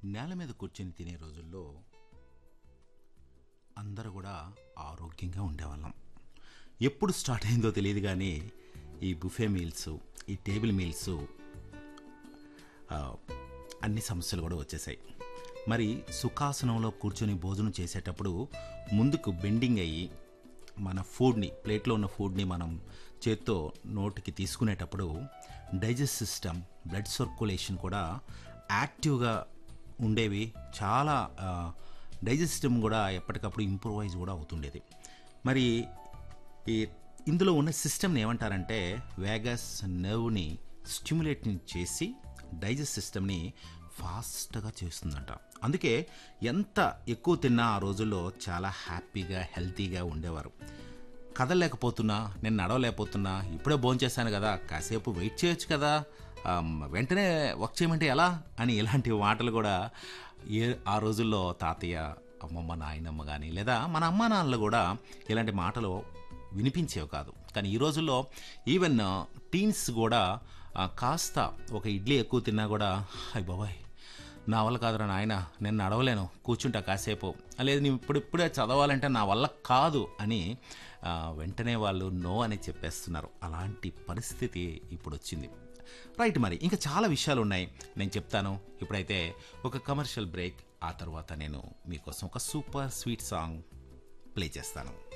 నేల మీద కూర్చొని తినే రోజుల్లో అందరూ కూడా ఆరోగ్యంగా ఉండేవాళ్ళం ఎప్పుడు స్టార్ట్ అయిందో తెలియదు కానీ ఈ బుఫే మీల్స్ ఈ టేబుల్ మీల్స్ అన్ని సమస్యలు కూడా వచ్చేసాయి మరి సుఖాసనంలో కూర్చొని భోజనం చేసేటప్పుడు ముందుకు బెండింగ్ అయ్యి మన ఫుడ్ని ప్లేట్లో ఉన్న ఫుడ్ని మనం చేత్తో నోటికి తీసుకునేటప్పుడు డైజెస్ట్ సిస్టమ్ బ్లడ్ సర్క్యులేషన్ కూడా యాక్టివ్గా ఉండేవి చాలా డైజెస్ట్ సిస్టమ్ కూడా ఎప్పటికప్పుడు ఇంప్రూవైజ్ కూడా అవుతుండేది మరి ఈ ఇందులో ఉన్న సిస్టమ్ని ఏమంటారంటే వేగస్ నర్వ్ని స్టిమ్యులేట్ చేసి డైజెస్ట్ సిస్టమ్ని ఫాస్ట్గా చేస్తుందంట అందుకే ఎంత ఎక్కువ తిన్నా ఆ రోజుల్లో చాలా హ్యాపీగా హెల్తీగా ఉండేవారు కదలలేకపోతున్నా నేను నడవలేకపోతున్నా ఇప్పుడే భోంచేశాను కదా కాసేపు వెయిట్ చేయొచ్చు కదా ఆమ్, వెంటనే వర్క్ చేయమంటే ఎలా అని ఇలాంటి మాటలు కూడా ఏ ఆ రోజుల్లో తాతయ్య అమ్మమ్మ నాయనమ్మ కానీ లేదా మన అమ్మ నాన్నలు కూడా ఇలాంటి మాటలు వినిపించేవి కాదు కానీ ఈ రోజుల్లో ఈవెన్ టీన్స్ కూడా ఆ, కాస్త ఒక ఇడ్లీ ఎక్కువ తిన్నా కూడా అయ్య బాబాయ్ నా వల్ల కాదురా నాయన నేను నడవలేను కూర్చుంటా కాసేపు లేదు నేను ఇప్పుడు ఇప్పుడే చదవాలంటే నా వల్ల కాదు అని ఆ, వెంటనే వాళ్ళు నో అని చెప్పేస్తున్నారు అలాంటి పరిస్థితి ఇప్పుడు వచ్చింది రైట్ మరి ఇంకా చాలా విషయాలు ఉన్నాయి నేను చెప్తాను ఇప్పుడైతే ఒక కమర్షియల్ బ్రేక్ ఆ తర్వాత నేను మీకోసం ఒక సూపర్ స్వీట్ సాంగ్ ప్లే చేస్తాను